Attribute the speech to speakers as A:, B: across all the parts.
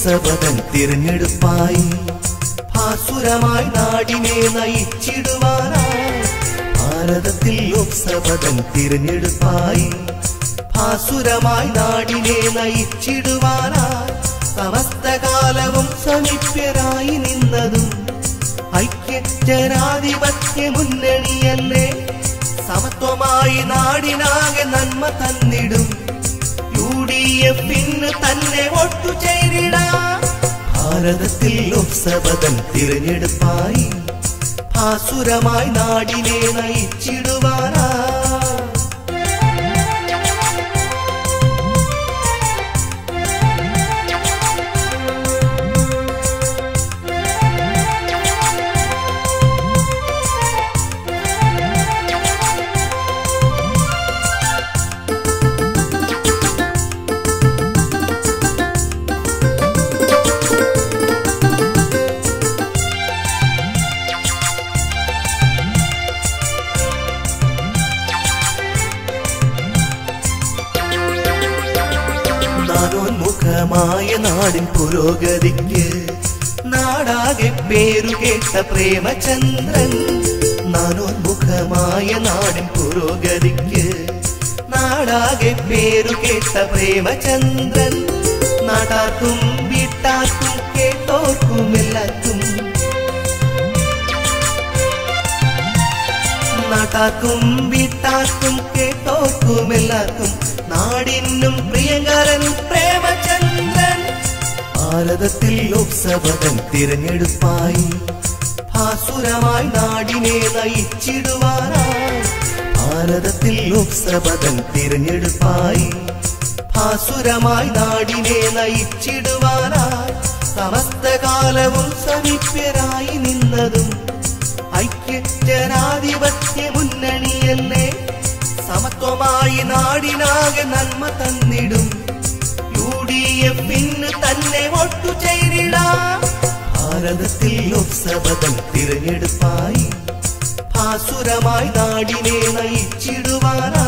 A: ലോക്സഭതൻ തിരഞ്ഞെടുപ്പായി ഭാസുരമായി നാടിനെ നയിച്ചിടുവാനായി ഭാരതത്തിൽ ലോക്സഭതൻ തിരഞ്ഞെടുപ്പായി ഭാസുരമായി നാടിനെ നയിച്ചിടുവാനായി സമസ്തകാലവും സമീപ്യരായി നിന്നതും ഐക്യ ജനാധിപത്യ മുന്നണിയല്ലേ സമത്വമായി നാടിനാകെ നന്മ തന്നിടും യു ഡി എഫിന് തന്നെ വോട്ടു ചെയ്തിടാം ഭാരതത്തിൽ ലോക്സഭതൻ തിരഞ്ഞെടുപ്പായി ഭാസുരമായി നാടിനെ നയിച്ചിടുവാനാ നാനോന്മുഖമായ നാടിൻ പുരോഗതിക്ക് നാടാകെ പേരുകേട്ട പ്രേമചന്ദ്രൻ നാനോന്മുഖമായ നാടിൻ പുരോഗതിക്ക് നാടാകെ പേരുകേട്ട പ്രേമചന്ദ്രൻ നാട്ടാർക്കും വീട്ടാർക്കും കേട്ടോർക്കും എല്ലാവർക്കും നാട്ടാർക്കും വീട്ടാർക്കും കേട്ടോർക്കും എല്ലാവർക്കും നാടിനും പ്രിയങ്കരൻ പ്രേമചന്ദ്രൻ ഭാരതത്തിൽ ലോക്സഭതൻ തിരഞ്ഞെടുപ്പായി ഭാസുരമായി നാടിനെ നയിച്ചിടുവാനായി ഭാരതത്തിൽ ലോക്സഭതൻ തിരഞ്ഞെടുപ്പായി ഭാസുരമായി നാടിനെ നയിച്ചിടുവാനായി സമസ്തകാലവും സമീപ്യരായി നിന്നതും ഐക്യ ജനാധിപത്യ മുന്നണിയല്ലേ സമത്വമായി നാടിനാകെ നന്മ തന്നിടും യു ഡി എഫിന് തന്നെ വോട്ടു ചെയ്തിടാം ഭാരതത്തിൽ ലോക്സഭതൻ തിരഞ്ഞെടുപ്പായി ഭാസുരമായി നാടിനെ നയിച്ചിടുവാനാ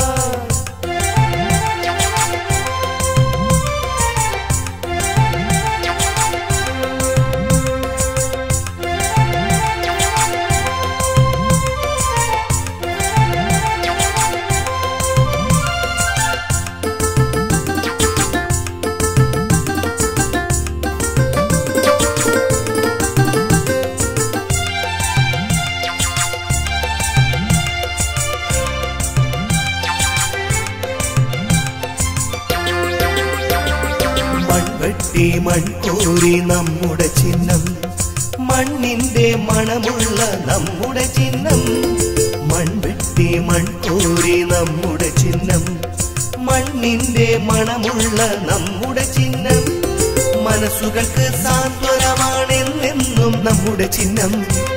A: മൺവെട്ടി മൺകൂരി നമ്മുടെ ചിഹ്നം മണ്ണിന്റെ മണമുള്ള നമ്മുടെ ചിഹ്നം മൺവെട്ടി മൺകൂരി നമ്മുടെ ചിഹ്നം മണ്ണിന്റെ മണമുള്ള നമ്മുടെ ചിഹ്നം മനസ്സുകൾക്ക് സാന്ത്വനമാണെന്നെന്നും നമ്മുടെ ചിഹ്നം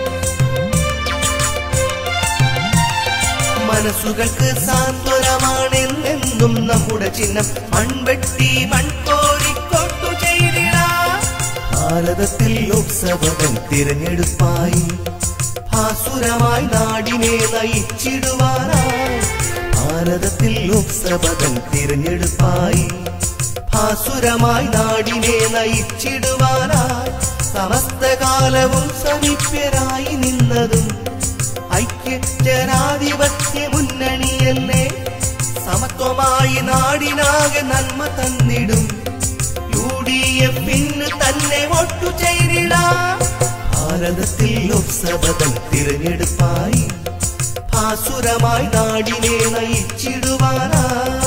A: മനസ്സുകൾക്ക് സാന്ത്വനമാണെന്നെന്നും നമ്മുടെ ചിഹ്നം മൺവെട്ടി മൺകോരിക്കൊട്ടു ചെയ്തിടാം ഭാരതത്തിൽ ലോക്സഭതൻ തിരഞ്ഞെടുപ്പായി ഭാസുരമായി നാടിനെ നയിച്ചിടുവാനായി ഭാരതത്തിൽ ലോക്സഭതൻ തിരഞ്ഞെടുപ്പായി ഭാസുരമായി നാടിനെ നയിച്ചിടുവാനായി സമസ്തകാലവും സമീപ്യരായി നിന്നതും ഐക്യ ജനാധിപത്യ മുന്നണിയല്ലേ സമത്വമായി നാടിനാകെ നന്മ തന്നിടും യു ഡി എഫിന് തന്നെ വോട്ടു ചെയ്തിടാം ഭാരതത്തിൽ ലോക്സഭതൻ തിരഞ്ഞെടുപ്പായി ഭാസുരമായി നാടിനെ നയിച്ചിടുവാനാ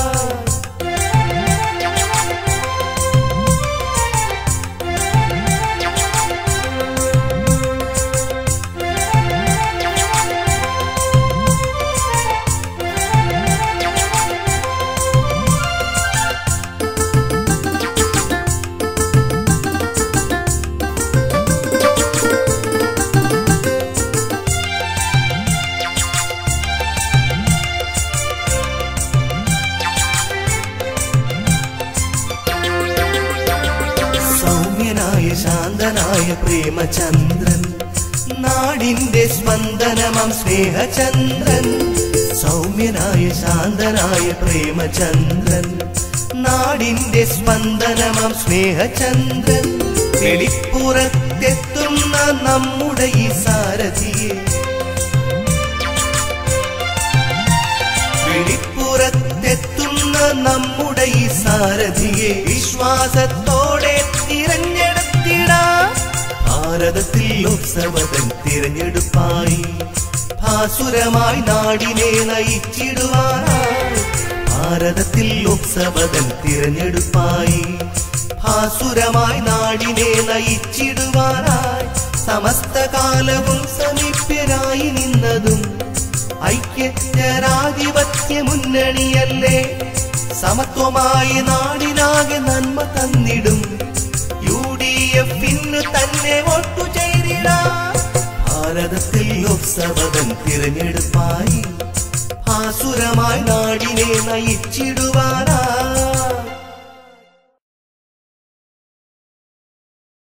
A: സൗമ്യനായ ശാന്തനായ പ്രേമചന്ദ്രൻ നാടിന്റെ സ്പന്ദനമം സ്നേഹചന്ദ്രൻ സൗമ്യനായ ശാന്തനായ പ്രേമചന്ദ്രൻ നാടിന്റെ സ്പന്ദനമം സ്നേഹചന്ദ്രൻ വെളിപ്പുറത്തെത്തുന്ന നമ്മുടെ ഈ സാരഥിയെ വെളിപ്പുറത്തെത്തുന്ന നമ്മുടെ ഈ സാരഥിയെ വിശ്വാസത്തോടെ തിരഞ്ഞെടുത്തിടാം ഭാരതത്തിൽ ലോക്സഭതൻ തിരഞ്ഞെടുപ്പായി ഭാസുരമായി നാടിനെ നയിച്ചിടുവാനായി ഭാരതത്തിൽ ലോക്സഭതൻ തിരഞ്ഞെടുപ്പായി ഭാസുരമായി നാടിനെ നയിച്ചിടുവാനായി സമസ്ത കാലവും സമീപ്യരായി നിന്നതും ഐക്യജനാധിപത്യ മുന്നണിയല്ലേ സമത്വമായി നാടിനാകെ നന്മ തന്നിടും യു ഡി എഫിന് തന്നെ വോട്ടു ചെയ്തിടാം ഭാരതത്തിൽ ലോക്സഭതൻ തിരഞ്ഞെടുപ്പായി ആസുരമായി നാടിനെ നയിച്ചിടുവാനായി